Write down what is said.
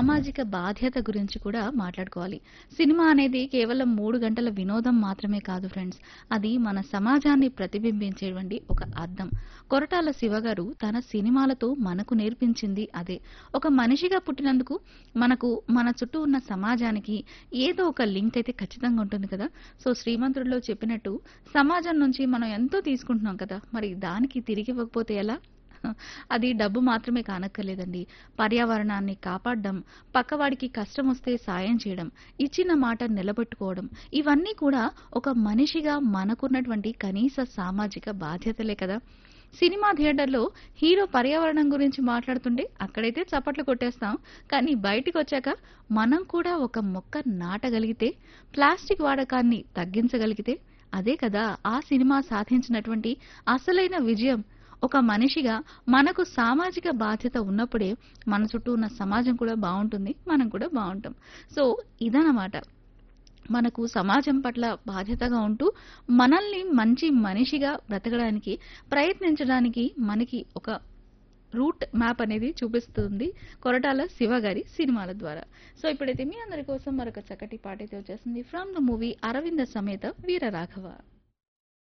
సామాజిక బాధ్యత గురించి కూడా మాట్లాడుకోవాలి సినిమా అనేది కేవలం మూడు గంటల వినోదం మాత్రమే కాదు ఫ్రెండ్స్ అది మన సమాజాన్ని ప్రతిబింబించేటువంటి ఒక అద్దం కొరటాల శివ గారు తన సినిమాలతో మనకు నేర్పించింది అదే ఒక మనిషిగా పుట్టినందుకు మనకు మన చుట్టూ ఉన్న సమాజానికి ఏదో ఒక లింక్ అయితే ఖచ్చితంగా ఉంటుంది కదా సో శ్రీమంతుడిలో చెప్పినట్టు సమాజం నుంచి మనం ఎంతో తీసుకుంటున్నాం కదా మరి దానికి తిరిగి ఇవ్వకపోతే ఎలా అది డబ్బు మాత్రమే కానక్కర్లేదండి పర్యావరణాన్ని కాపాడడం పక్కవాడికి కష్టం వస్తే సాయం చేయడం ఇచ్చిన మాట నిలబెట్టుకోవడం ఇవన్నీ కూడా ఒక మనిషిగా మనకున్నటువంటి కనీస సామాజిక బాధ్యతలే కదా సినిమా థియేటర్లో హీరో పర్యావరణం గురించి మాట్లాడుతుంటే అక్కడైతే చప్పట్లు కొట్టేస్తాం కానీ బయటికి వచ్చాక మనం కూడా ఒక మొక్క నాటగలిగితే ప్లాస్టిక్ వాడకాన్ని తగ్గించగలిగితే అదే కదా ఆ సినిమా సాధించినటువంటి అసలైన విజయం ఒక మనిషిగా మనకు సామాజిక బాధ్యత ఉన్నప్పుడే మన చుట్టూ ఉన్న సమాజం కూడా బాగుంటుంది మనం కూడా బాగుంటాం సో ఇదన్నమాట మనకు సమాజం పట్ల బాధ్యతగా ఉంటూ మనల్ని మంచి మనిషిగా బ్రతకడానికి ప్రయత్నించడానికి మనకి ఒక రూట్ మ్యాప్ అనేది చూపిస్తుంది కొరటాల శివ గారి సినిమాల ద్వారా సో ఇప్పుడైతే మీ అందరి కోసం మరొక చక్కటి పాట అయితే వచ్చేస్తుంది ఫ్రమ్ ద మూవీ అరవింద సమేత వీర రాఘవ